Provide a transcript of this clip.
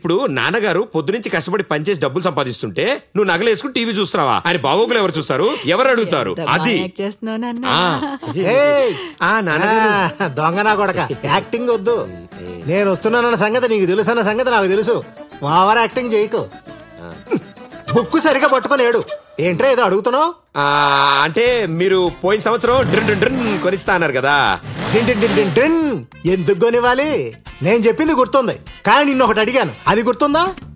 ఇప్పుడు నాన్నగారు పొద్దునుంచి కష్టపడి పనిచేసి డబ్బులు సంపాదిస్తుంటే నువ్వు నగలు వేసుకుని టీవీ చూస్తున్నావా ఆయన బాగోగులు ఎవరు చూస్తారు ఎవరు అడుగుతారు ఎంత అది బాగా యాక్ట్ చేస్తున్నావు నాన్న ఆ, ఏయ్! ఆ నాన్నగారు ఆ, దొంగ నా కొడక యాక్టింగ్ వద్దు నేను వస్తున్నానన్న సంగతి నీకు తెలుసు అన్న సంగతి నాకు తెలుసు ఓవర్ యాక్టింగ్ చేయకు బుక్కు సరిగా పట్టుకోలేడు ఏంట్రా ఏదో అడుగుతున్నావు ఆ, అంటే మీరు పోయిన సంవత్సరం డ్రిన్ డ్రిన్ డ్రిన్ కొనిస్తా అన్నారు కదా డిన్ డిన్ డిన్ డిన్ డిన్. ఎందుకు కొనివ్వాలి నేను చెప్పింది గుర్తుంది కానీ నిన్ను ఒకటి అడిగాను అది గుర్తుందా